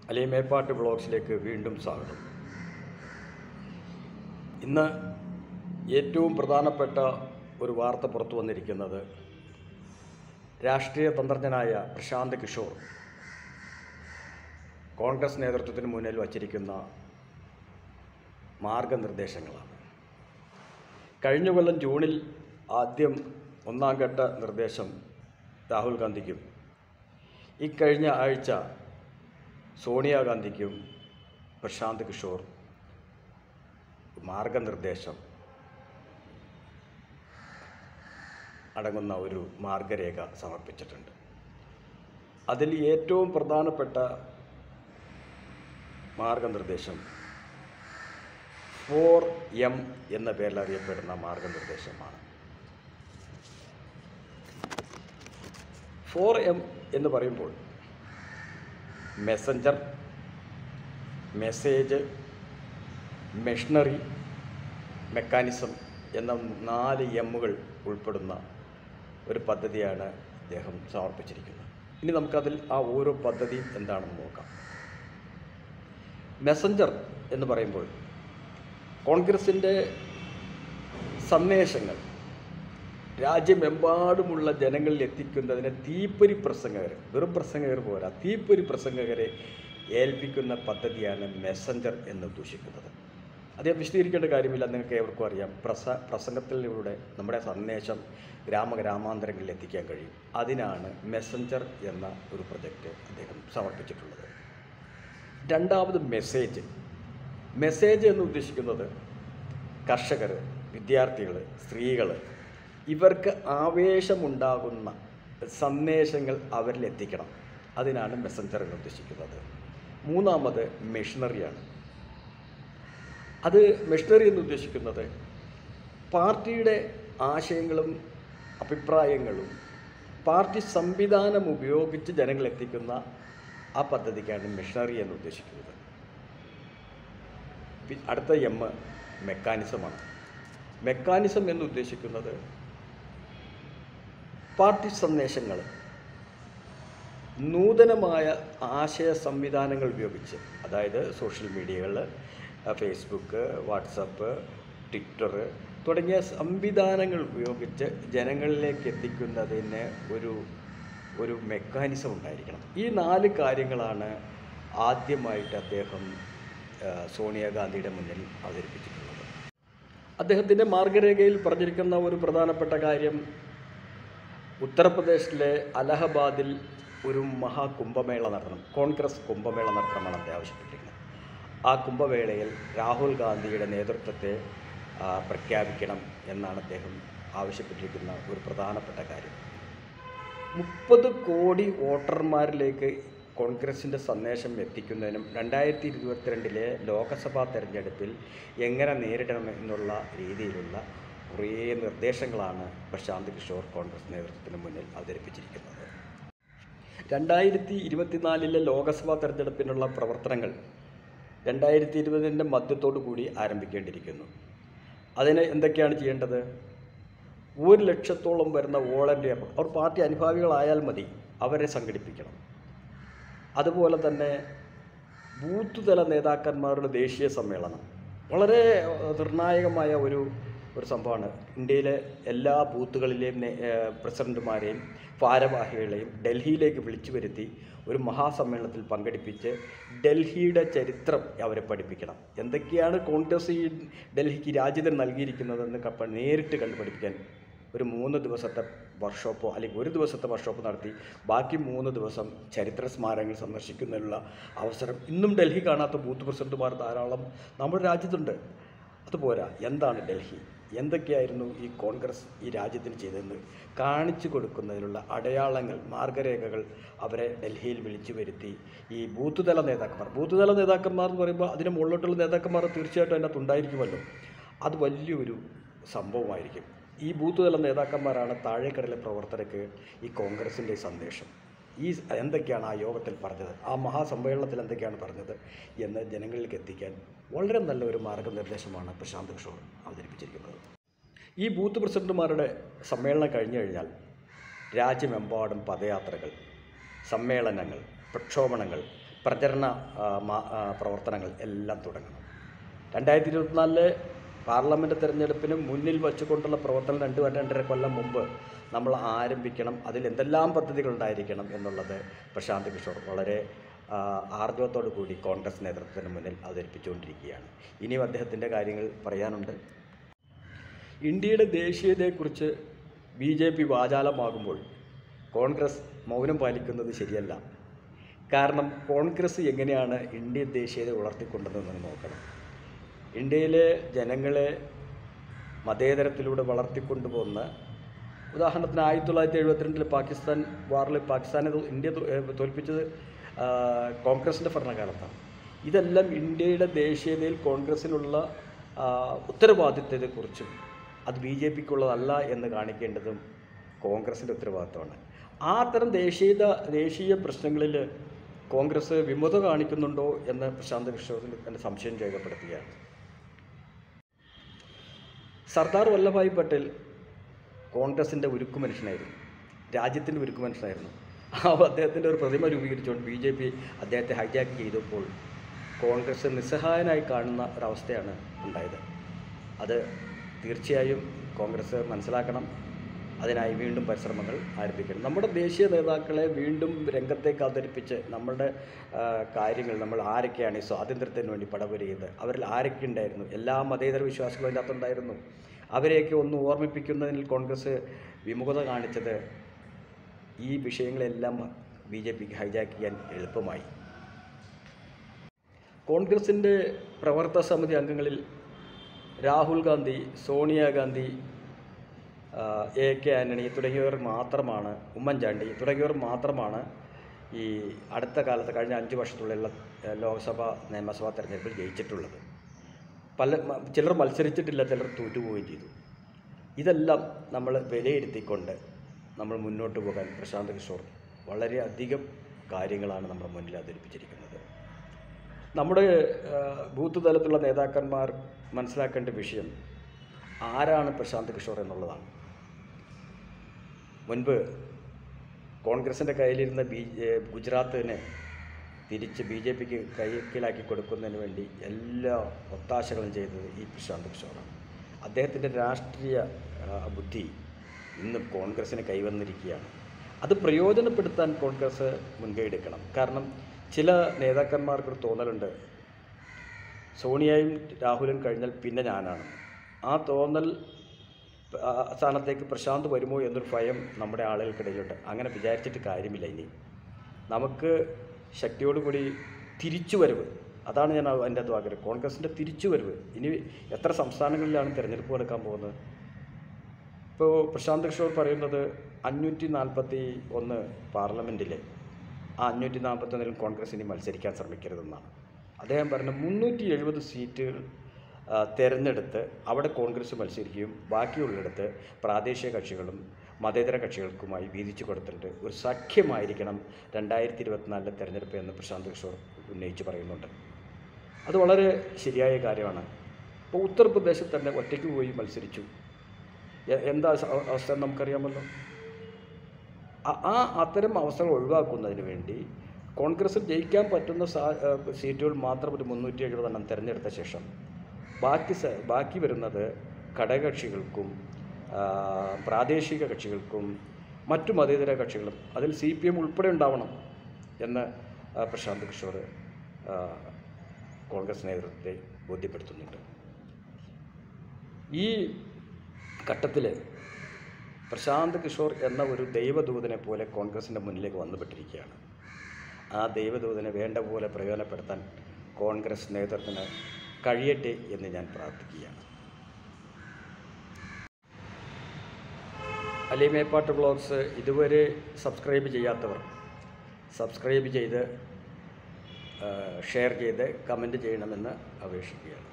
അലി മേപ്പാട്ട് ബ്ലോഗ്സിലേക്ക് വീണ്ടും സ്വാഗതം ഇന്ന് ഏറ്റവും പ്രധാനപ്പെട്ട ഒരു വാർത്ത പുറത്തു വന്നിരിക്കുന്നത് രാഷ്ട്രീയ തന്ത്രജ്ഞനായ പ്രശാന്ത് കിഷോർ കോൺഗ്രസ് നേതൃത്വത്തിന് മുന്നിൽ വച്ചിരിക്കുന്ന മാർഗനിർദ്ദേശങ്ങളാണ് കഴിഞ്ഞ കൊല്ലം ജൂണിൽ ആദ്യം ഒന്നാം ഘട്ട നിർദ്ദേശം രാഹുൽ ഗാന്ധിക്കും ഇക്കഴിഞ്ഞ ആഴ്ച സോണിയാഗാന്ധിക്കും പ്രശാന്ത് കിഷോർ മാർഗനിർദ്ദേശം അടങ്ങുന്ന ഒരു മാർഗരേഖ സമർപ്പിച്ചിട്ടുണ്ട് അതിൽ ഏറ്റവും പ്രധാനപ്പെട്ട മാർഗനിർദ്ദേശം ഫോർ എം എന്ന പേരിൽ അറിയപ്പെടുന്ന മാർഗനിർദ്ദേശമാണ് ഫോർ എം എന്ന് പറയുമ്പോൾ മെസ്സഞ്ചർ മെസ്സേജ് മെഷീനറി മെക്കാനിസം എന്ന നാല് എമ്മുകൾ ഉൾപ്പെടുന്ന ഒരു പദ്ധതിയാണ് അദ്ദേഹം സമർപ്പിച്ചിരിക്കുന്നത് ഇനി നമുക്കതിൽ ആ ഓരോ പദ്ധതിയും എന്താണെന്ന് നോക്കാം മെസ്സഞ്ചർ എന്ന് പറയുമ്പോൾ കോൺഗ്രസിൻ്റെ സന്ദേശങ്ങൾ രാജ്യമെമ്പാടുമുള്ള ജനങ്ങളിൽ എത്തിക്കുന്നതിന് തീപ്പൊരി പ്രസംഗകർ വെറും പ്രസംഗകർ പോരാ തീപ്പൊരി പ്രസംഗകരെ ഏൽപ്പിക്കുന്ന പദ്ധതിയാണ് മെസ്സഞ്ചർ എന്ന് ഉദ്ദേശിക്കുന്നത് അദ്ദേഹം വിശദീകരിക്കേണ്ട കാര്യമില്ല നിങ്ങൾക്ക് ഏവർക്കും അറിയാം പ്രസ പ്രസംഗത്തിലൂടെ നമ്മുടെ സന്ദേശം ഗ്രാമഗ്രാമാന്തരങ്ങളിൽ എത്തിക്കാൻ കഴിയും അതിനാണ് മെസ്സഞ്ചർ എന്ന ഒരു പ്രൊജക്റ്റ് അദ്ദേഹം സമർപ്പിച്ചിട്ടുള്ളത് രണ്ടാമത് മെസ്സേജ് മെസ്സേജ് എന്ന് ഉദ്ദേശിക്കുന്നത് കർഷകർ വിദ്യാർത്ഥികൾ സ്ത്രീകൾ ഇവർക്ക് ആവേശമുണ്ടാകുന്ന സന്ദേശങ്ങൾ അവരിൽ എത്തിക്കണം അതിനാണ് മെസ്സഞ്ചർ എന്ന് ഉദ്ദേശിക്കുന്നത് മൂന്നാമത് മെഷീനറിയാണ് അത് മെഷീനറി എന്ന് ഉദ്ദേശിക്കുന്നത് പാർട്ടിയുടെ ആശയങ്ങളും അഭിപ്രായങ്ങളും പാർട്ടി സംവിധാനം ഉപയോഗിച്ച് ജനങ്ങളെത്തിക്കുന്ന ആ പദ്ധതിക്കാണ് മെഷീനറി എന്ന് ഉദ്ദേശിക്കുന്നത് പി- അടുത്ത എം മെക്കാനിസമാണ് മെക്കാനിസം എന്ന് ഉദ്ദേശിക്കുന്നത് പാർട്ടി സന്ദേശങ്ങൾ നൂതനമായ ആശയ സംവിധാനങ്ങൾ ഉപയോഗിച്ച് അതായത് സോഷ്യൽ മീഡിയകൾ ഫേസ്ബുക്ക് വാട്സപ്പ് ട്വിറ്റർ തുടങ്ങിയ സംവിധാനങ്ങൾ ഉപയോഗിച്ച് ജനങ്ങളിലേക്ക് എത്തിക്കുന്നതിന് ഒരു ഒരു മെക്കാനിസം ഉണ്ടായിരിക്കണം ഈ നാല് കാര്യങ്ങളാണ് ആദ്യമായിട്ട് അദ്ദേഹം ആ, സോണിയാഗാന്ധിയുടെ മുന്നിൽ അവതരിപ്പിച്ചിട്ടുള്ളത് അദ്ദേഹത്തിൻ്റെ മാർഗരേഖയിൽ പറഞ്ഞിരിക്കുന്ന ഒരു പ്രധാനപ്പെട്ട കാര്യം ഉത്തർപ്രദേശിലെ അലഹബാദിൽ ഒരു മഹാകുംഭമേള നടത്തണം കോൺഗ്രസ് കുംഭമേള നടത്തണമെന്നാണ് അദ്ദേഹം ആവശ്യപ്പെട്ടിരിക്കുന്നത് ആ കുംഭമേളയിൽ രാഹുൽ ഗാന്ധിയുടെ നേതൃത്വത്തെ ആ, പ്രഖ്യാപിക്കണം എന്നാണ് അദ്ദേഹം ആവശ്യപ്പെട്ടിരിക്കുന്ന ഒരു പ്രധാനപ്പെട്ട കാര്യം മുപ്പത് കോടി വോട്ടർമാരിലേക്ക് കോൺഗ്രസിൻ്റെ സന്ദേശം എത്തിക്കുന്നതിനും രണ്ടായിരത്തി ഇരുപത്തിരണ്ടിലെ ലോക്സഭാ തെരഞ്ഞെടുപ്പിൽ എങ്ങനെ നേരിടണം എന്നുള്ള രീതിയിലുള്ള കുറേ നിർദ്ദേശങ്ങളാണ് പ്രശാന്ത് കിഷോർ കോൺഗ്രസ് നേതൃത്വത്തിന് മുന്നിൽ അവതരിപ്പിച്ചിരിക്കുന്നത് രണ്ടായിരത്തി ഇരുപത്തിനാലിലെ ലോക്സഭാ തെരഞ്ഞെടുപ്പിനുള്ള പ്രവർത്തനങ്ങൾ രണ്ടായിരത്തി ഇരുപതിൻ്റെ മധ്യത്തോടു കൂടി ആരംഭിക്കേണ്ടിയിരിക്കുന്നു അതിന് എന്തൊക്കെയാണ് ചെയ്യേണ്ടത് ഒരു ലക്ഷത്തോളം വരുന്ന വോളണ്ടിയർ അവർ പാർട്ടി അനുഭാവികളായാൽ മതി അവരെ സംഘടിപ്പിക്കണം അതുപോലെ തന്നെ ബൂത്ത് തല നേതാക്കന്മാരുടെ ദേശീയ സമ്മേളനം വളരെ ഏഹ്, നിർണായകമായ ഒരു ഒരു സംഭവമാണ് ഇന്ത്യയിലെ എല്ലാ ബൂത്തുകളിലെയും നേ- ഏഹ്, പ്രസിഡന്റുമാരെയും ഭാരവാഹികളെയും ഡൽഹിയിലേക്ക് വിളിച്ചു വരുത്തി ഒരു മഹാസമ്മേളനത്തിൽ പങ്കെടുപ്പിച്ച് ഡൽഹിയുടെ ചരിത്രം അവരെ പഠിപ്പിക്കണം എന്തൊക്കെയാണ് കോൺഗ്രസ് ഈ ഡൽഹിക്ക് രാജ്യത്തിന് നൽകിയിരിക്കുന്നതെന്ന് കപ്പ നേരിട്ട് കണ്ടു പഠിപ്പിക്കാൻ ഒരു മൂന്ന് ദിവസത്തെ വർക്ക്ഷോപ്പോ അല്ലെങ്കിൽ ഒരു ദിവസത്തെ വർക്ക്ഷോപ്പ് നടത്തി ബാക്കി മൂന്ന് ദിവസം ചരിത്ര സ്മാരകങ്ങൾ സന്ദർശിക്കുന്നതിനുള്ള അവസരം ഇന്നും ഡൽഹി കാണാത്ത ബൂത്ത് പ്രസിഡന്റുമാർ ധാരാളം നമ്മുടെ രാജ്യത്തുണ്ട് അതുപോരാ എന്താണ് ഡൽഹി എന്തൊക്കെയായിരുന്നു ഈ കോൺഗ്രസ് ഈ രാജ്യത്തിന് ചെയ്തതെന്ന് കാണിച്ചു കൊടുക്കുന്നതിനുള്ള അടയാളങ്ങൾ മാർഗരേഖകൾ അവരെ ഡൽഹിയിൽ വിളിച്ചു വരുത്തി ഈ ബൂത്ത് തല നേതാക്കന്മാർ ബൂത്ത് തല നേതാക്കന്മാർ എന്ന് പറയുമ്പോൾ അതിന് മുകളിലോട്ടുള്ള നേതാക്കന്മാർ തീർച്ചയായിട്ടും അതിനകത്ത് ഉണ്ടായിരിക്കുമല്ലോ അത് വലിയൊരു സംഭവമായിരിക്കും ഈ ബൂത്ത് തല നേതാക്കന്മാരാണ് താഴേക്കടയിലെ പ്രവർത്തകർക്ക് ഈ കോൺഗ്രസിൻ്റെ സന്ദേശം ഈ എന്തൊക്കെയാണ് ആ യോഗത്തിൽ പറഞ്ഞത് ആ മഹാസമ്മേളനത്തിൽ എന്തൊക്കെയാണ് പറഞ്ഞത് എന്ന് ജനങ്ങളിലേക്ക് എത്തിക്കാൻ വളരെ നല്ല ഒരു മാർഗനിർദ്ദേശമാണ് പ്രശാന്ത് കിഷോർ അവതരിപ്പിച്ചിരിക്കുന്നത് ഈ ബൂത്ത് പ്രസിഡന്റുമാരുടെ സമ്മേളനം കഴിഞ്ഞു കഴിഞ്ഞാൽ രാജ്യമെമ്പാടും പദയാത്രകൾ സമ്മേളനങ്ങൾ പ്രക്ഷോഭണങ്ങൾ പ്രചരണ ആ, മാ- ആ, പ്രവർത്തനങ്ങൾ എല്ലാം തുടങ്ങണം രണ്ടായിരത്തി ഇരുപത്തിനാലിലെ പാർലമെൻറ്റ് തെരഞ്ഞെടുപ്പിന് മുന്നിൽ വെച്ചുകൊണ്ടുള്ള പ്രവർത്തനം രണ്ട് രണ്ടര കൊല്ലം മുമ്പ് നമ്മൾ ആരംഭിക്കണം അതിൽ എന്തെല്ലാം പദ്ധതികൾ ഉണ്ടായിരിക്കണം എന്നുള്ളത് പ്രശാന്ത് കിഷോർ വളരെ ആ, ആർജവത്തോടു കൂടി കോൺഗ്രസ് നേതൃത്വത്തിന് മുന്നിൽ അവതരിപ്പിച്ചുകൊണ്ടിരിക്കുകയാണ് ഇനിയും അദ്ദേഹത്തിൻ്റെ കാര്യങ്ങൾ പറയാനുണ്ട് ഇന്ത്യയുടെ ദേശീയതയെക്കുറിച്ച് ബി ജെ പി വാചാലമാകുമ്പോൾ കോൺഗ്രസ് മൗനം പാലിക്കുന്നത് ശരിയല്ല കാരണം കോൺഗ്രസ് എങ്ങനെയാണ് ഇന്ത്യൻ ദേശീയത വളർത്തിക്കൊണ്ടുവന്നതെന്ന് നോക്കണം ഇന്ത്യയിലെ ജനങ്ങളെ മതേതരത്തിലൂടെ വളർത്തിക്കൊണ്ടുപോകുന്ന ഉദാഹരണത്തിന് ആയിരത്തി തൊള്ളായിരത്തി എഴുപത്തിരണ്ടിൽ പാകിസ്ഥാൻ വാറിൽ പാകിസ്ഥാനെ തോ- ഇന്ത്യ തോ- ഏഹ് തോൽപ്പിച്ചത് ആ, കോൺഗ്രസിൻ്റെ ഭരണകാലത്താണ് ഇതെല്ലാം ഇന്ത്യയുടെ ദേശീയതയിൽ കോൺഗ്രസിനുള്ള ആ, ഉത്തരവാദിത്വത്തെക്കുറിച്ചും അത് ബി ജെ പിക്കുള്ളതല്ല എന്ന് കാണിക്കേണ്ടതും കോൺഗ്രസിൻ്റെ ഉത്തരവാദിത്തമാണ് ആ തരം ദേശീയത ദേശീയ പ്രശ്നങ്ങളിൽ കോൺഗ്രസ് വിമുഖത കാണിക്കുന്നുണ്ടോ എന്ന് പ്രശാന്ത് കിഷോറിന് തന്നെ സംശയം രേഖപ്പെടുത്തുകയാണ് സർദാർ വല്ലഭായ് പട്ടേൽ കോൺഗ്രസിൻ്റെ ഉരുക്കു മനുഷ്യനായിരുന്നു രാജ്യത്തിൻ്റെ ഉരുക്കു മനുഷ്യനായിരുന്നു ആ അദ്ദേഹത്തിൻ്റെ ഒരു പ്രതിമ രൂപീകരിച്ചുകൊണ്ട് ബി ജെ പി അദ്ദേഹത്തെ ഹൈജാക്ക് ചെയ്തപ്പോൾ കോൺഗ്രസ് നിസ്സഹായനായി കാണുന്ന ഒരവസ്ഥയാണ് ഉണ്ടായത് അത് തീർച്ചയായും കോൺഗ്രസ് മനസ്സിലാക്കണം അതിനായി വീണ്ടും പരിശ്രമങ്ങൾ ആരംഭിക്കണം നമ്മുടെ ദേശീയ നേതാക്കളെ വീണ്ടും രംഗത്തേക്ക് അവതരിപ്പിച്ച് നമ്മുടെ ആ, കാര്യങ്ങൾ നമ്മൾ ആരൊക്കെയാണ് ഈ സ്വാതന്ത്ര്യത്തിന് വേണ്ടി പടപൊരുകിയത് അവരിൽ ആരൊക്കെ ഉണ്ടായിരുന്നു എല്ലാ മതേതര വിശ്വാസികളും അതിൻ്റെ അകത്തുണ്ടായിരുന്നു അവരെയൊക്കെ ഒന്ന് ഓർമ്മിപ്പിക്കുന്നതിൽ കോൺഗ്രസ് വിമുഖത കാണിച്ചത് ഈ വിഷയങ്ങളെല്ലാം ബി ജെ പിക്ക് ഹൈജാക്ക് ചെയ്യാൻ എളുപ്പമായി കോൺഗ്രസിൻ്റെ പ്രവർത്തക സമിതി അംഗങ്ങളിൽ രാഹുൽ ഗാന്ധി സോണിയാഗാന്ധി ആ, എ കെ ആൻ്റണി തുടങ്ങിയവർ മാത്രമാണ് ഉമ്മൻചാണ്ടി തുടങ്ങിയവർ മാത്രമാണ് ഈ അടുത്ത കാലത്ത് കഴിഞ്ഞ അഞ്ച് വർഷത്തുള്ളിലുള്ള ഏഹ്, ലോക്സഭ നിയമസഭാ തെരഞ്ഞെടുപ്പിൽ ജയിച്ചിട്ടുള്ളത് പല മ- ചിലർ മത്സരിച്ചിട്ടില്ല ചിലർ തോറ്റുപോവുകയും ചെയ്തു ഇതെല്ലാം നമ്മൾ വിലയിരുത്തിക്കൊണ്ട് നമ്മൾ മുന്നോട്ട് പോകാൻ പ്രശാന്ത് കിഷോർ വളരെയധികം കാര്യങ്ങളാണ് നമ്മുടെ മുന്നിൽ അവതരിപ്പിച്ചിരിക്കുന്നത് നമ്മുടെ ആ, ബൂത്ത് തലത്തിലുള്ള നേതാക്കന്മാർ മനസ്സിലാക്കേണ്ട വിഷയം ആരാണ് പ്രശാന്ത് കിഷോർ എന്നുള്ളതാണ് മുൻപ് കോൺഗ്രസിൻ്റെ കയ്യിലിരുന്ന ബി ഏ, ഗുജറാത്തിനെ തിരിച്ച് ബി ജെ പിക്ക് കൈക്കലാക്കി കൊടുക്കുന്നതിന് വേണ്ടി എല്ലാ ഒത്താശകളും ചെയ്തത് ഈ പ്രശാന്ത് കിഷോറാണ് അദ്ദേഹത്തിൻ്റെ രാഷ്ട്രീയ ആ, ബുദ്ധി ഇന്നും കോൺഗ്രസ്സിന് കൈവന്നിരിക്കുകയാണ് അത് പ്രയോജനപ്പെടുത്താൻ കോൺഗ്രസ് മുൻകൈ എടുക്കണം കാരണം ചില നേതാക്കന്മാർക്കൊരു തോന്നലുണ്ട് സോണിയയും രാഹുലും കഴിഞ്ഞാൽ പിന്നെ ഞാനാണ് ആ തോന്നൽ ആ സ്ഥാനത്തേക്ക് പ്രശാന്ത് വരുമോ എന്നൊരു ഭയം നമ്മുടെ ആളുകൾക്കിടയിലുണ്ട് അങ്ങനെ വിചാരിച്ചിട്ട് കാര്യമില്ല ഇനി നമുക്ക് ശക്തിയോടുകൂടി തിരിച്ചുവരവ് അതാണ് ഞാൻ അതിൻ്റെ അത് ആഗ്രഹം കോൺഗ്രസിൻ്റെ തിരിച്ചുവരവ് ഇനി എത്ര സംസ്ഥാനങ്ങളിലാണ് തിരഞ്ഞെടുപ്പ് എടുക്കാൻ പോകുന്നത് ഇപ്പോൾ പ്രശാന്ത് കിഷോർ പറയുന്നത് അഞ്ഞൂറ്റി നാൽപ്പത്തി ഒന്ന് പാർലമെൻറ്റിലെ ആ അഞ്ഞൂറ്റി നാൽപ്പത്തൊന്നിലും കോൺഗ്രസ് ഇനി മത്സരിക്കാൻ ശ്രമിക്കരുതെന്നാണ് അദ്ദേഹം പറഞ്ഞ മുന്നൂറ്റി എഴുപത് സീറ്റുകൾ ആ, തിരഞ്ഞെടുത്ത് അവിടെ കോൺഗ്രസ് മത്സരിക്കുകയും ബാക്കിയുള്ളിടത്ത് പ്രാദേശിക കക്ഷികളും മതേതര കക്ഷികൾക്കുമായി വീതിച്ചു കൊടുത്തിട്ടുണ്ട് ഒരു സഖ്യമായിരിക്കണം രണ്ടായിരത്തി ഇരുപത്തിനാലിലെ തെരഞ്ഞെടുപ്പ് എന്ന് പ്രശാന്ത് കിഷോർ ഉന്നയിച്ച് പറയുന്നുണ്ട് അത് വളരെ ശരിയായ കാര്യമാണ് ഇപ്പോൾ ഉത്തർപ്രദേശിൽ തന്നെ ഒറ്റയ്ക്ക് പോയി മത്സരിച്ചു എ- എന്താ സ- അവസ്ഥ എന്ന് നമുക്കറിയാമല്ലോ ആ- ആ അത്തരം അവസ്ഥകൾ ഒഴിവാക്കുന്നതിന് വേണ്ടി കോൺഗ്രസിൽ ജയിക്കാൻ പറ്റുന്ന സാ- ഏഹ് സീറ്റുകൾ മാത്രം ഒരു മുന്നൂറ്റി എഴുപതെണ്ണം തിരഞ്ഞെടുത്ത ശേഷം ബാക്കി സ- ബാക്കി വരുന്നത് ഘടകകക്ഷികൾക്കും ആ, പ്രാദേശിക കക്ഷികൾക്കും മറ്റു മതേതര കക്ഷികളും അതിൽ സി പി എം ഉൾപ്പെടെ ഉണ്ടാവണം എന്ന് ആ, പ്രശാന്ത് കിഷോർ ആ, കോൺഗ്രസ് നേതൃത്വത്തെ ബോധ്യപ്പെടുത്തുന്നുണ്ട് ഈ ഘട്ടത്തിൽ പ്രശാന്ത് കിഷോർ എന്ന ഒരു ദൈവദൂതനെ പോലെ കോൺഗ്രസിൻ്റെ മുന്നിലേക്ക് വന്നുപെട്ടിരിക്കുകയാണ് ആ ദൈവദൂതനെ വേണ്ട പോലെ പ്രയോജനപ്പെടുത്താൻ കോൺഗ്രസ് നേതൃത്വത്തിന് കഴിയട്ടെ എന്ന് ഞാൻ പ്രാർത്ഥിക്കുകയാണ് അലി മേപ്പാട്ട് വ്ളോഗ്സ് ഇതുവരെ സബ്സ്ക്രൈബ് ചെയ്യാത്തവർ സബ്സ്ക്രൈബ് ചെയ്ത് ആ, ഷെയർ ചെയ്ത് കമൻറ്റ് ചെയ്യണമെന്ന് അപേക്ഷിക്കുകയാണ്